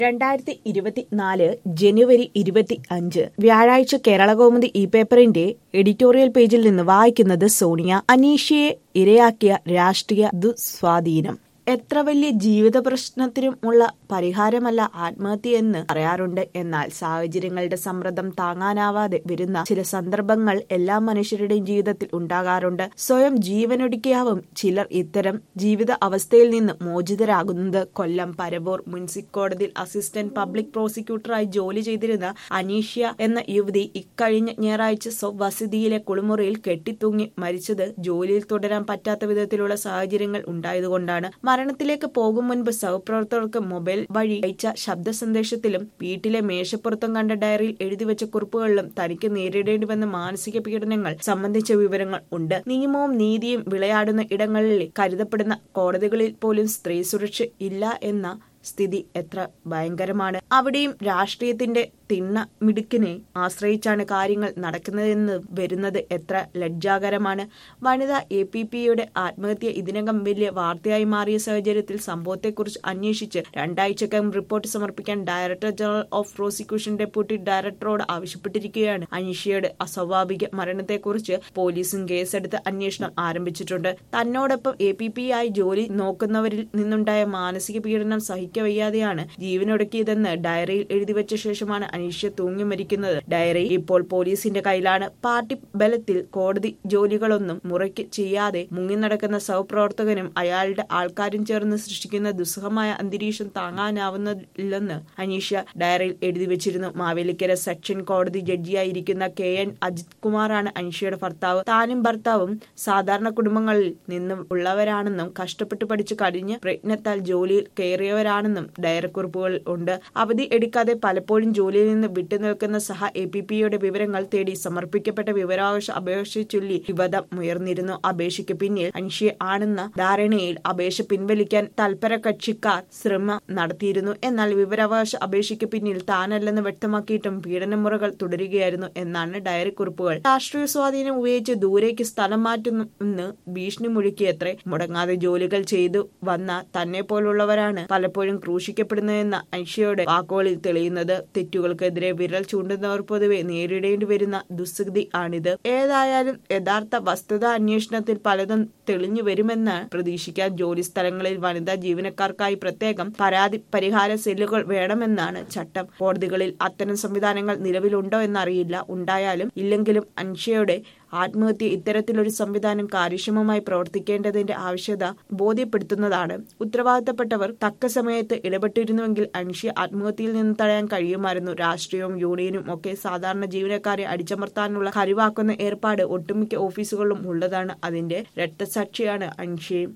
രണ്ടായിരത്തി ഇരുപത്തിനാല് ജനുവരി ഇരുപത്തി അഞ്ച് വ്യാഴാഴ്ച കേരളകൗമുദി ഈ പേപ്പറിന്റെ എഡിറ്റോറിയൽ പേജിൽ നിന്ന് വായിക്കുന്നത് സോണിയ അനീഷയെ ഇരയാക്കിയ രാഷ്ട്രീയ ദുസ്വാധീനം എത്ര വലിയ ജീവിത പ്രശ്നത്തിനും ഉള്ള പരിഹാരമല്ല ആത്മഹത്യ എന്ന് പറയാറുണ്ട് എന്നാൽ സാഹചര്യങ്ങളുടെ സമ്മർദ്ദം താങ്ങാനാവാതെ വരുന്ന ചില സന്ദർഭങ്ങൾ എല്ലാ മനുഷ്യരുടെയും ജീവിതത്തിൽ ഉണ്ടാകാറുണ്ട് സ്വയം ജീവനൊടുക്കിയാവും ചിലർ ഇത്തരം ജീവിത അവസ്ഥയിൽ നിന്ന് മോചിതരാകുന്നത് കൊല്ലം പരവൂർ മുനിസിപ്പൽ കോടതിയിൽ അസിസ്റ്റന്റ് പബ്ലിക് പ്രോസിക്യൂട്ടറായി ജോലി ചെയ്തിരുന്ന അനീഷ്യ എന്ന യുവതി ഇക്കഴിഞ്ഞ ഞായറാഴ്ച സ്വവസതിയിലെ കുളിമുറിയിൽ കെട്ടിത്തൂങ്ങി മരിച്ചത് ജോലിയിൽ തുടരാൻ പറ്റാത്ത വിധത്തിലുള്ള സാഹചര്യങ്ങൾ ഉണ്ടായതുകൊണ്ടാണ് മരണത്തിലേക്ക് പോകും മുൻപ് സഹപ്രവർത്തകർക്ക് മൊബൈൽ വഴി അയച്ച ശബ്ദ സന്ദേശത്തിലും വീട്ടിലെ മേശപ്പുറത്തും കണ്ട ഡയറിയിൽ എഴുതിവെച്ച കുറിപ്പുകളിലും തനിക്ക് നേരിടേണ്ടി വന്ന മാനസിക പീഡനങ്ങൾ സംബന്ധിച്ച വിവരങ്ങൾ ഉണ്ട് നിയമവും നീതിയും വിളയാടുന്ന ഇടങ്ങളിൽ കരുതപ്പെടുന്ന കോടതികളിൽ പോലും സ്ത്രീ സുരക്ഷ ഇല്ല എന്ന സ്ഥിതി എത്ര ഭയങ്കരമാണ് അവിടെയും രാഷ്ട്രീയത്തിന്റെ തിണ്ണ മിടുക്കിനെ ആശ്രയിച്ചാണ് കാര്യങ്ങൾ നടക്കുന്നതെന്ന് വരുന്നത് എത്ര ലജ്ജാകരമാണ് വനിത എ പി പിയുടെ ആത്മഹത്യ ഇതിനകം വലിയ വാർത്തയായി മാറിയ സാഹചര്യത്തിൽ സംഭവത്തെക്കുറിച്ച് അന്വേഷിച്ച് രണ്ടാഴ്ചക്കകം റിപ്പോർട്ട് സമർപ്പിക്കാൻ director general of prosecution deputy ഡയറക്ടറോട് ആവശ്യപ്പെട്ടിരിക്കുകയാണ് അനീഷയുടെ അസ്വാഭാവിക മരണത്തെക്കുറിച്ച് പോലീസും കേസെടുത്ത് അന്വേഷണം ആരംഭിച്ചിട്ടുണ്ട് തന്നോടൊപ്പം എ പി പി ആയി ജോലി നോക്കുന്നവരിൽ നിന്നുണ്ടായ മാനസിക പീഡനം സഹിക്കവയ്യാതെയാണ് ജീവനൊടുക്കിയതെന്ന് ഡയറിയിൽ എഴുതിവെച്ച ശേഷമാണ് അനീഷ്യ തൂങ്ങി മരിക്കുന്നത് ഡയറി ഇപ്പോൾ പോലീസിന്റെ കയ്യിലാണ് പാർട്ടി ബലത്തിൽ കോടതി ജോലികളൊന്നും മുറയ്ക്ക് ചെയ്യാതെ മുങ്ങി നടക്കുന്ന സഹപ്രവർത്തകനും അയാളുടെ ആൾക്കാരും ചേർന്ന് സൃഷ്ടിക്കുന്ന ദുസ്സഹമായ അന്തരീക്ഷം താങ്ങാനാവുന്നില്ലെന്ന് അനീഷ്യ ഡയറിയിൽ എഴുതി വെച്ചിരുന്നു മാവേലിക്കര സെക്ഷൻ കോടതി ജഡ്ജിയായിരിക്കുന്ന കെ എൻ അജിത് കുമാറാണ് അനീഷയുടെ ഭർത്താവ് താനും ഭർത്താവും സാധാരണ കുടുംബങ്ങളിൽ നിന്നും ഉള്ളവരാണെന്നും കഷ്ടപ്പെട്ട് പഠിച്ചു കഴിഞ്ഞ് പ്രയത്നത്താൽ ജോലിയിൽ കയറിയവരാണെന്നും ഡയറിക്കുറിപ്പുകൾ ഉണ്ട് അവധി എടുക്കാതെ പലപ്പോഴും ജോലിയിൽ നിന്ന് വിട്ടുനിൽക്കുന്ന സഹ എ പി പിയുടെ വിവരങ്ങൾ തേടി സമർപ്പിക്കപ്പെട്ട വിവരാവകാശ അപേക്ഷ ചൊല്ലി വിവാദം ഉയർന്നിരുന്നു അപേക്ഷയ്ക്ക് പിന്നിൽ അൻഷിയ ആണെന്ന ധാരണയിൽ അപേക്ഷ പിൻവലിക്കാൻ തൽപര കക്ഷിക്കാർ ശ്രമം നടത്തിയിരുന്നു എന്നാൽ വിവരാവകാശ അപേക്ഷയ്ക്ക് പിന്നിൽ താനല്ലെന്ന് വ്യക്തമാക്കിയിട്ടും പീഡനമുറകൾ തുടരുകയായിരുന്നു എന്നാണ് ഡയറി കുറിപ്പുകൾ രാഷ്ട്രീയ സ്വാധീനം ഉപയോഗിച്ച് ദൂരേക്ക് സ്ഥലം മാറ്റുമെന്ന് ഭീഷണി മുഴുക്കിയത്രേ മുടങ്ങാതെ ജോലികൾ ചെയ്തു വന്ന തന്നെ പോലുള്ളവരാണ് പലപ്പോഴും ക്രൂശിക്കപ്പെടുന്നതെന്ന അൻഷിയുടെ വാക്കുകളിൽ തെളിയുന്നത് തെറ്റുകൾക്കെതിരെ വിരൽ ചൂണ്ടുന്നവർ പൊതുവെ നേരിടേണ്ടി വരുന്ന ദുസ്ഥിതി ആണിത് ഏതായാലും യഥാർത്ഥ വസ്തുത അന്വേഷണത്തിൽ പലതും തെളിഞ്ഞു വരുമെന്ന് പ്രതീക്ഷിക്കാൻ ജോലി സ്ഥലങ്ങളിൽ വനിതാ ജീവനക്കാർക്കായി പ്രത്യേകം പരാതി പരിഹാര സെല്ലുകൾ വേണമെന്നാണ് ചട്ടം കോടതികളിൽ അത്തരം സംവിധാനങ്ങൾ നിലവിലുണ്ടോ എന്നറിയില്ല ഉണ്ടായാലും ഇല്ലെങ്കിലും അൻഷയുടെ ആത്മഹത്യ ഇത്തരത്തിലൊരു സംവിധാനം കാര്യക്ഷമമായി പ്രവർത്തിക്കേണ്ടതിന്റെ ആവശ്യകത ബോധ്യപ്പെടുത്തുന്നതാണ് ഉത്തരവാദിത്തപ്പെട്ടവർ തക്ക സമയത്ത് ഇടപെട്ടിരുന്നുവെങ്കിൽ അൻഷ്യ ആത്മഹത്യയിൽ നിന്ന് തടയാൻ കഴിയുമായിരുന്നു രാഷ്ട്രീയവും യൂണിയനും ഒക്കെ സാധാരണ ജീവനക്കാരെ അടിച്ചമർത്താനുള്ള കരിവാക്കുന്ന ഏർപ്പാട് ഒട്ടുമിക്ക ഓഫീസുകളിലും ഉള്ളതാണ് അതിന്റെ രക്തസാക്ഷിയാണ് അൻഷ്യയും